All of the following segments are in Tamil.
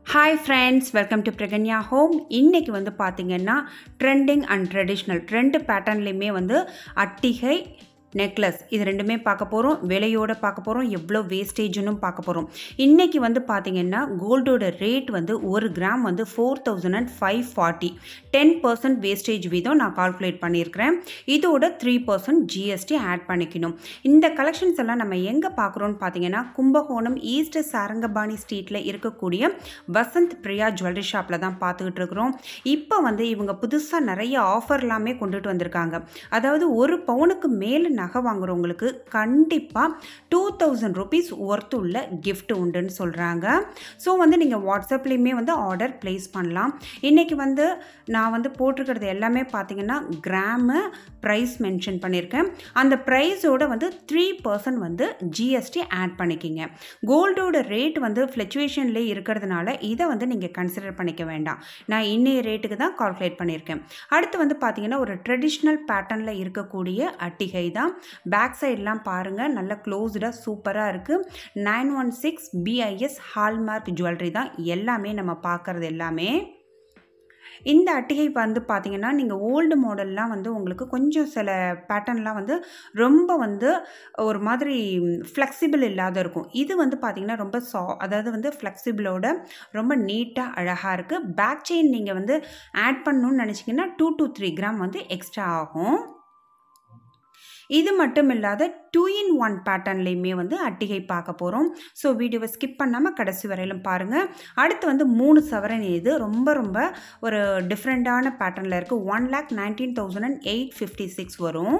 hi friends welcome to Pragnya home இன்றைக்கி வந்து பார்த்திங்கன்னா ட்ரெண்டிங் அண்ட் ட்ரெடிஷ்னல் ரெண்டு பேட்டர்ன்லேயுமே வந்து அட்டிகை நெக்லஸ் இது ரெண்டுமே பார்க்க போகிறோம் விலையோட பார்க்க போகிறோம் எவ்வளோ வேஸ்டேஜ்னு பார்க்க போகிறோம் இன்றைக்கி வந்து பார்த்திங்கன்னா கோல்டோட ரேட் வந்து ஒரு கிராம் வந்து four thousand and five forty ten percent wastage வீதம் நான் கால்குலேட் பண்ணியிருக்கிறேன் இதோட த்ரீ பர்சன்ட் ஜிஎஸ்டி ஆட் பண்ணிக்கணும் இந்த கலெக்ஷன்ஸ் எல்லாம் நம்ம எங்கே பார்க்குறோன்னு பார்த்தீங்கன்னா கும்பகோணம் ஈஸ்ட் சாரங்கபாணி ஸ்ட்ரீட்டில் இருக்கக்கூடிய வசந்த் பிரியா ஜுவல்லரி ஷாப்பில் தான் பார்த்துக்கிட்டு இருக்கிறோம் இப்போ வந்து இவங்க புதுசாக நிறைய ஆஃபர் எல்லாமே கொண்டுட்டு வந்திருக்காங்க அதாவது ஒரு பவுனுக்கு மேலே நகை வாங்குறவங்களுக்கு கண்டிப்பாக டூ தௌசண்ட் ருபீஸ் ஒர்த் உள்ள gift உண்டுன்னு சொல்கிறாங்க ஸோ வந்து நீங்கள் வாட்ஸ்அப்லேயுமே வந்து ஆர்டர் ப்ளேஸ் பண்ணலாம் இன்றைக்கி வந்து நான் வந்து போட்டிருக்கிறது எல்லாமே பார்த்தீங்கன்னா கிராமு ப்ரைஸ் மென்ஷன் பண்ணியிருக்கேன் அந்த ப்ரைஸோட வந்து த்ரீ பர்சன்ட் வந்து ஜிஎஸ்டி ஆட் பண்ணிக்கிங்க கோல்டோட ரேட் வந்து ஃப்ளக்சுவேஷன்லேயே இருக்கிறதுனால இதை வந்து நீங்கள் கன்சிடர் பண்ணிக்க வேண்டாம் நான் இன்னைய ரேட்டுக்கு தான் கால்குலேட் பண்ணியிருக்கேன் அடுத்து வந்து பார்த்தீங்கன்னா ஒரு ட்ரெடிஷ்னல் பேட்டர்னில் இருக்கக்கூடிய அட்டிகை தான் பேக் சைட்லாம் பாருங்கள் நல்ல க்ளோஸ்டாக சூப்பராக இருக்குது nine one six BIS hallmark jewellery தான் எல்லாமே நம்ம பார்க்குறது எல்லாமே இந்த அட்டிகை வந்து பார்த்தீங்கன்னா நீங்கள் ஓல்டு மாடல்லாம் வந்து உங்களுக்கு கொஞ்சம் சில பேட்டர்ன்லாம் வந்து ரொம்ப வந்து ஒரு மாதிரி ஃப்ளெக்சிபிள் இல்லாத இருக்கும் இது வந்து பார்த்தீங்கன்னா ரொம்ப சா அதாவது வந்து ஃப்ளெக்சிபிளோட ரொம்ப நீட்டாக அழகாக இருக்குது பேக் செயின் நீங்கள் வந்து ஆட் பண்ணணும்னு நினச்சிங்கன்னா டூ டு த்ரீ கிராம் வந்து எக்ஸ்ட்ரா ஆகும் இது மட்டும் இல்லாத டூ இன் ஒன் பேட்டர்ன்லேயுமே வந்து அட்டிகை பார்க்க போகிறோம் ஸோ வீடியோவை ஸ்கிப் பண்ணாமல் கடைசி வரையிலும் பாருங்கள் அடுத்து வந்து மூணு சவரன் இது ரொம்ப ரொம்ப ஒரு டிஃப்ரெண்ட்டான பேட்டர்னில் இருக்குது one lakh nineteen thousand and eight fifty six வரும்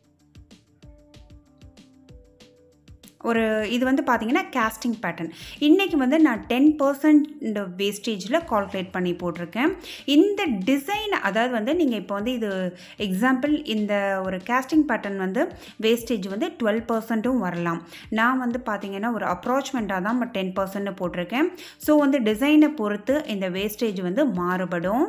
ஒரு இது வந்து பார்த்தீங்கன்னா கேஸ்டிங் பேட்டர்ன் இன்றைக்கி வந்து நான் டென் பர்சன்ட் வேஸ்டேஜில் கால்குலேட் பண்ணி போட்டிருக்கேன் இந்த டிசைன் அதாவது வந்து நீங்கள் இப்போ வந்து இது எக்ஸாம்பிள் இந்த ஒரு கேஸ்டிங் பேட்டர்ன் வந்து வேஸ்டேஜ் வந்து டுவெல் பர்சன்ட்டும் வரலாம் நான் வந்து பார்த்தீங்கன்னா ஒரு அப்ராச்மெண்ட்டாக தான் டென் பர்சன்ட்னு போட்டிருக்கேன் ஸோ வந்து டிசைனை பொறுத்து இந்த வேஸ்டேஜ் வந்து மாறுபடும்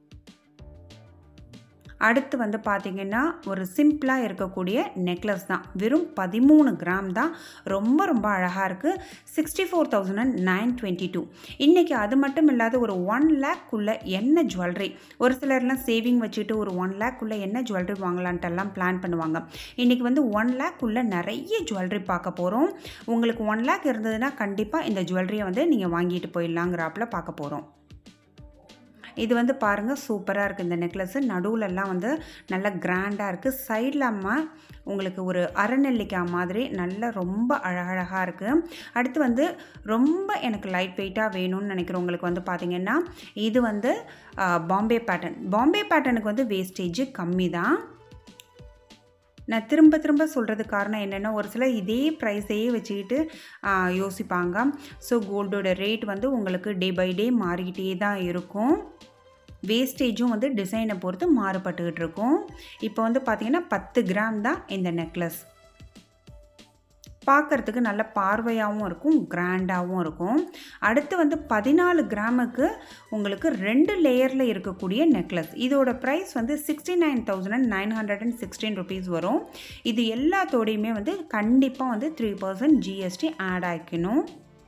அடுத்து வந்து பார்த்திங்கன்னா ஒரு சிம்பிளாக இருக்கக்கூடிய நெக்லஸ் தான் வெறும் பதிமூணு கிராம் தான் ரொம்ப ரொம்ப அழகாக இருக்குது sixty four thousand and nine twenty two இன்றைக்கி அது மட்டும் இல்லாத ஒரு ஒன் லேக்குள்ளே என்ன ஜுவல்லரி ஒரு சிலர்லாம் சேவிங் வச்சுட்டு ஒரு ஒன் லேக்குள்ளே என்ன ஜுவல்லரி வாங்கலான்ட்டெல்லாம் பிளான் பண்ணுவாங்க இன்றைக்கி வந்து ஒன் லேக்குள்ளே நிறைய ஜுவல்லரி பார்க்க போகிறோம் உங்களுக்கு ஒன் லேக் இருந்ததுன்னா கண்டிப்பாக இந்த ஜுவல்லரியை வந்து நீங்கள் வாங்கிட்டு போயிடலாங்கிறாப்பில் பார்க்க போகிறோம் இது வந்து பாருங்கள் சூப்பராக இருக்குது இந்த நெக்லஸ்ஸு நடுவுலலாம் வந்து நல்ல கிராண்டாக இருக்குது சைடில் அம்மா உங்களுக்கு ஒரு அரைநெல்லிக்காய் மாதிரி நல்ல ரொம்ப அழகழகாக இருக்குது அடுத்து வந்து ரொம்ப எனக்கு லைட் வெயிட்டாக வேணும்னு நினைக்கிறவங்களுக்கு வந்து பார்த்திங்கன்னா இது வந்து பாம்பே பேட்டர்ன் பாம்பே பேட்டர்னுக்கு வந்து வேஸ்டேஜ் கம்மி தான் நான் திரும்ப திரும்ப சொல்கிறது காரணம் என்னென்னா ஒரு சிலர் இதே ப்ரைஸையே வச்சுக்கிட்டு யோசிப்பாங்க ஸோ கோல்டோட ரேட் வந்து உங்களுக்கு டே பை டே மாறிக்கிட்டே தான் இருக்கும் வேஸ்டேஜும் வந்து டிசைனை பொறுத்து மாறுபட்டுக்கிட்டு இருக்கும் இப்போ வந்து பார்த்திங்கன்னா பத்து கிராம் தான் இந்த நெக்லஸ் பார்க்குறதுக்கு நல்ல பார்வையாகவும் இருக்கும் கிராண்டாகவும் இருக்கும் அடுத்து வந்து பதினாலு கிராமுக்கு உங்களுக்கு ரெண்டு லேயரில் இருக்கக்கூடிய நெக்லஸ் இதோட ப்ரைஸ் வந்து sixty nine thousand and nine hundred and sixteen rupees வரும் இது எல்லாத்தோடையுமே வந்து கண்டிப்பாக வந்து த்ரீ பர்சன்ட் ஜிஎஸ்டி ஆட் ஆகிக்கணும்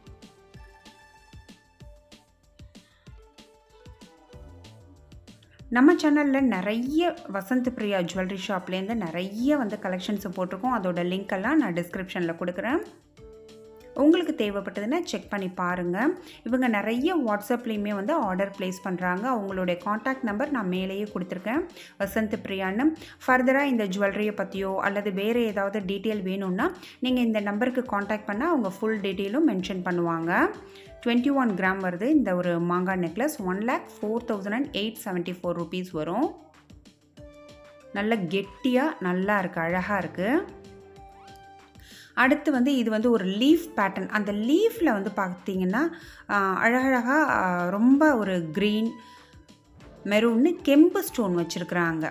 நம்ம சேனலில் நிறைய வசந்த் பிரியா ஜுவல்லரி ஷாப்லேருந்து நிறைய வந்து கலெக்ஷன்ஸை போட்டிருக்கோம் அதோட லிங்க் எல்லாம் நான் டிஸ்கிரிப்ஷனில் கொடுக்குறேன் உங்களுக்கு தேவைப்பட்டதுன்னா செக் பண்ணி பாருங்கள் இவங்க நிறைய வாட்ஸ்அப்லேயுமே வந்து ஆர்டர் ப்ளேஸ் பண்ணுறாங்க அவங்களுடைய காண்டாக்ட் நம்பர் நான் மேலேயே கொடுத்துருக்கேன் வசந்த் பிரியான்னு ஃபர்தராக இந்த ஜுவல்லரியை பற்றியோ அல்லது வேறு ஏதாவது டீட்டெயில் வேணும்னா நீங்கள் இந்த நம்பருக்கு காண்டாக்ட் பண்ணால் அவங்க ஃபுல் டீட்டெயிலும் மென்ஷன் பண்ணுவாங்க டுவெண்ட்டி ஒன் கிராம் வருது இந்த ஒரு மாங்காய் necklace one lakh four thousand and eight seventy four rupees வரும் நல்ல கெட்டியாக நல்லா இருக்குது அழகாக இருக்குது அடுத்து வந்து இது வந்து ஒரு லீஃப் பேட்டர்ன் அந்த லீஃபில் வந்து பார்த்தீங்கன்னா அழகழகாக ரொம்ப ஒரு க்ரீன் மெரூன்னு கெம்பு ஸ்டோன் வச்சுருக்குறாங்க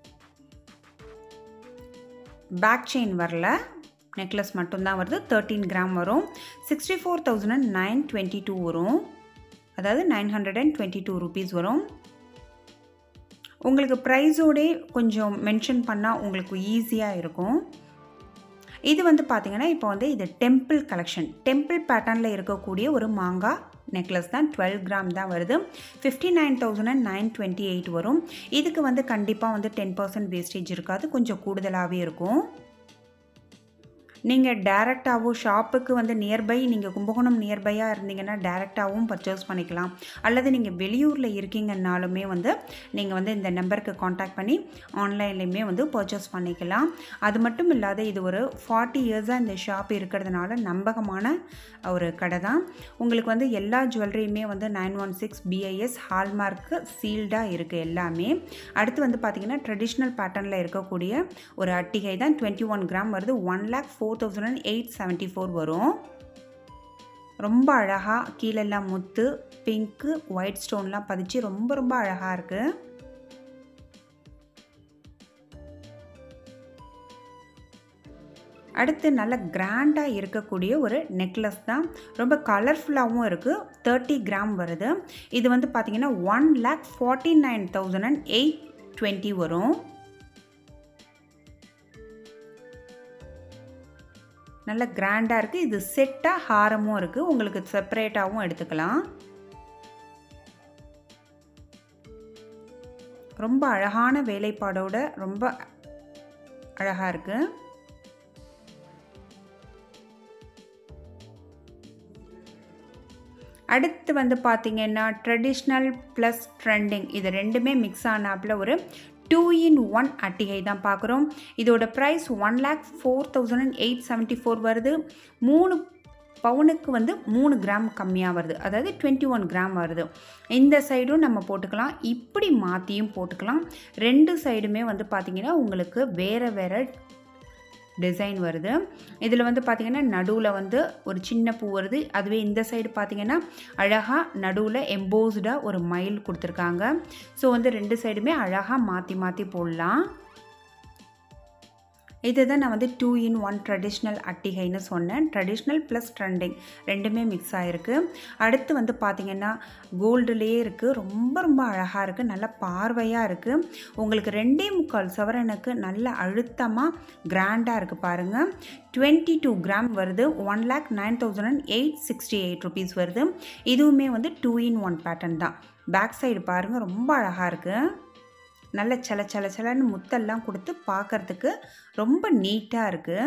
பேக் செயின் வரல நெக்லஸ் மட்டும்தான் வருது தேர்ட்டீன் கிராம் வரும் sixty four thousand and nine twenty two வரும் அதாவது nine hundred and twenty two rupees வரும் உங்களுக்கு ப்ரைஸோடே கொஞ்சம் மென்ஷன் பண்ணால் உங்களுக்கு ஈஸியாக இருக்கும் இது வந்து பார்த்திங்கன்னா இப்போ வந்து இது டெம்பிள் கலெக்ஷன் டெம்பிள் பேட்டர்னில் இருக்கக்கூடிய ஒரு மாங்காய் நெக்லஸ் தான் டுவெல் கிராம் தான் வருது fifty nine thousand and nine twenty eight வரும் இதுக்கு வந்து கண்டிப்பாக வந்து டென் பர்சன்ட் வேஸ்டேஜ் இருக்காது கொஞ்சம் கூடுதலாகவே இருக்கும் நீங்கள் டேரெக்டாகவோ ஷாப்புக்கு வந்து நியர்பை நீங்கள் கும்பகோணம் நியர்பையாக இருந்தீங்கன்னா டேரெக்டாகவும் பர்ச்சேஸ் பண்ணிக்கலாம் அல்லது நீங்கள் வெளியூரில் இருக்கீங்கன்னாலுமே வந்து நீங்கள் வந்து இந்த நம்பருக்கு காண்டாக்ட் பண்ணி ஆன்லைன்லேயுமே வந்து பர்ச்சேஸ் பண்ணிக்கலாம் அது மட்டும் இல்லாத இது ஒரு ஃபார்ட்டி இயர்ஸாக இந்த ஷாப் இருக்கிறதுனால நம்பகமான ஒரு கடை தான் உங்களுக்கு வந்து எல்லா ஜுவல்லரியுமே வந்து nine one six BIS hallmark சீல்டாக இருக்குது எல்லாமே அடுத்து வந்து பார்த்திங்கன்னா ட்ரெடிஷ்னல் பேட்டர்னில் இருக்கக்கூடிய ஒரு அட்டிகை தான் டுவெண்ட்டி ஒன் கிராம் வருது one lakh four thousand and eight seventy four வரும் ரொம்ப அழகாக கீழெல்லாம் முத்து பிங்க்கு ஒயிட் ஸ்டோன்லாம் பதிச்சு ரொம்ப ரொம்ப அழகாக இருக்குது அடுத்து நல்ல கிராண்டாக இருக்கக்கூடிய ஒரு நெக்லஸ் தான் ரொம்ப கலர்ஃபுல்லாகவும் இருக்குது தேர்ட்டி கிராம் வருது இது வந்து பார்த்திங்கன்னா one lakh forty nine thousand and eight twenty வரும் நல்ல கிராண்டாக இருக்குது இது செட்டாக ஹாரமும் இருக்குது உங்களுக்கு செப்பரேட்டாகவும் எடுத்துக்கலாம் ரொம்ப அழகான வேலைப்பாடோட ரொம்ப அழகாக இருக்குது அடுத்து வந்து பார்த்திங்கன்னா ட்ரெடிஷ்னல் ப்ளஸ் ட்ரெண்டிங் இது ரெண்டுமே மிக்ஸ் ஆனாப்பில் ஒரு டூ இன் ஒன் அட்டிகை தான் பார்க்குறோம் இதோட price one lakh four thousand and eight seventy four வருது மூணு பவுனுக்கு வந்து மூணு கிராம் கம்மியாக வருது அதாவது டுவெண்ட்டி ஒன் கிராம் வருது இந்த சைடும் நம்ம போட்டுக்கலாம் இப்படி மாற்றியும் போட்டுக்கலாம் ரெண்டு சைடுமே வந்து பார்த்திங்கன்னா உங்களுக்கு வேறு வேறு டிசைன் வருது இதில் வந்து பார்த்திங்கன்னா நடுவில் வந்து ஒரு சின்ன பூ வருது அதுவே இந்த சைடு பார்த்திங்கன்னா அழகாக நடுவில் எம்போஸ்டாக ஒரு மயில் கொடுத்துருக்காங்க ஸோ வந்து ரெண்டு சைடுமே அழகாக மாற்றி மாற்றி போடலாம் இது தான் நான் வந்து டூ இன் ஒன் ட்ரெடிஷ்னல் அட்டிகைன்னு சொன்னேன் ட்ரெடிஷ்னல் ப்ளஸ் ட்ரெண்டிங் ரெண்டுமே மிக்ஸ் ஆகிருக்கு அடுத்து வந்து பார்த்திங்கன்னா கோல்டுலேயே இருக்குது ரொம்ப ரொம்ப அழகாக இருக்குது நல்ல பார்வையாக இருக்குது உங்களுக்கு ரெண்டே முக்கால் சவரனுக்கு நல்ல அழுத்தமாக கிராண்டாக இருக்குது பாருங்கள் டுவெண்ட்டி டூ கிராம் வருது one lakh nine thousand and eight sixty eight rupees வருது இதுவுமே வந்து டூ இன் ஒன் பேட்டர்ன் தான் பேக் சைடு பாருங்கள் ரொம்ப அழகாக இருக்குது நல்ல சல சல சலன்னு முத்தெல்லாம் கொடுத்து பார்க்குறதுக்கு ரொம்ப நீட்டாக இருக்குது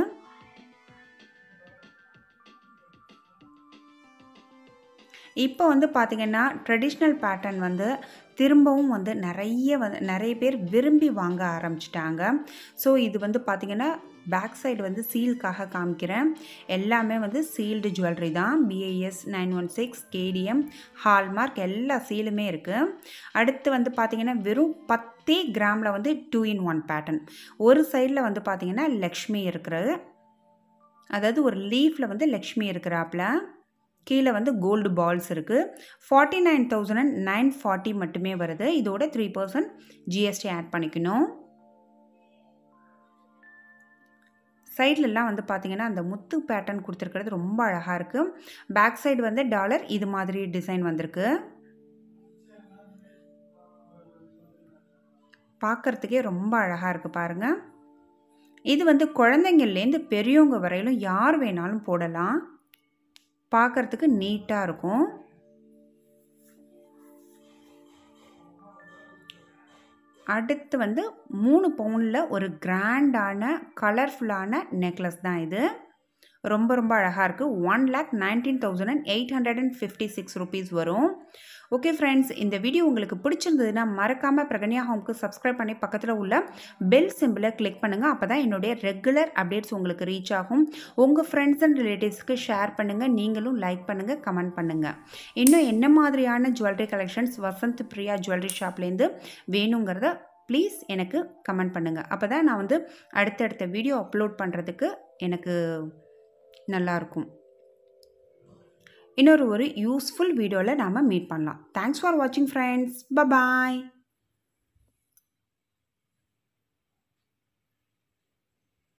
இப்போ வந்து பார்த்திங்கன்னா ட்ரெடிஷ்னல் பேட்டர்ன் வந்து திரும்பவும் வந்து நிறைய வந்து நிறைய பேர் விரும்பி வாங்க ஆரம்பிச்சிட்டாங்க ஸோ இது வந்து பார்த்திங்கன்னா பேக் சைடு வந்து சீலுக்காக காமிக்கிறேன் எல்லாமே வந்து சீல்டு ஜுவல்லரி தான் BIS nine one six KDM hallmark எல்லா சீலுமே இருக்குது அடுத்து வந்து பார்த்திங்கன்னா வெறும் பத்தே கிராமில் வந்து டூ இன் ஒன் பேட்டர்ன் ஒரு சைடில் வந்து பார்த்திங்கன்னா லக்ஷ்மி இருக்கிறது அதாவது ஒரு லீஃபில் வந்து லக்ஷ்மி இருக்கிறாப்புல கீழே வந்து கோல்டு பால்ஸ் இருக்குது forty nine thousand and nine forty மட்டுமே வருது இதோட த்ரீ பர்சன்ட் ஜிஎஸ்டி ஆட் பண்ணிக்கணும் சைட்லலாம் வந்து பார்த்திங்கன்னா அந்த முத்து பேட்டர்ன் கொடுத்துருக்கிறது ரொம்ப அழகாக இருக்குது பேக் சைடு வந்து டாலர் இது மாதிரி டிசைன் வந்திருக்கு பார்க்குறதுக்கே ரொம்ப அழகாக இருக்குது பாருங்கள் இது வந்து குழந்தைங்கள்லேருந்து பெரியவங்க வரையிலும் யார் வேணாலும் போடலாம் பார்க்குறதுக்கு நீட்டாக இருக்கும் அடுத்து வந்து மூணு பவுனில் ஒரு கிராண்டான கலர்ஃபுல்லான நெக்லஸ் தான் இது ரொம்ப ரொம்ப அழகாக இருக்குது one lakh nineteen thousand and eight hundred and fifty six rupees வரும் ஓகே ஃப்ரெண்ட்ஸ் இந்த வீடியோ உங்களுக்கு பிடிச்சிருந்ததுன்னா மறக்காமல் பிரகன்யா ஹோம்க்கு சப்ஸ்கிரைப் பண்ணி பக்கத்தில் உள்ள பெல் சிம்பிளை கிளிக் பண்ணுங்கள் அப்போ தான் என்னுடைய ரெகுலர் அப்டேட்ஸ் உங்களுக்கு ரீச் ஆகும் உங்கள் ஃப்ரெண்ட்ஸ் அண்ட் ரிலேட்டிவ்ஸ்க்கு ஷேர் பண்ணுங்கள் நீங்களும் லைக் பண்ணுங்கள் கமெண்ட் பண்ணுங்கள் இன்னும் என்ன மாதிரியான jewellery collections Vasanth Priya jewellery ஷாப்லேருந்து வேணுங்கிறத ப்ளீஸ் எனக்கு கமெண்ட் பண்ணுங்கள் அப்போ தான் நான் வந்து அடுத்தடுத்த வீடியோ அப்லோட் பண்ணுறதுக்கு எனக்கு நல்லாயிருக்கும் இன்னொரு ஒரு யூஸ்ஃபுல் வீடியோவில் நாம் மீட் பண்ணலாம் தேங்க்ஸ் ஃபார் வாட்சிங் ஃப்ரெண்ட்ஸ் பபாய்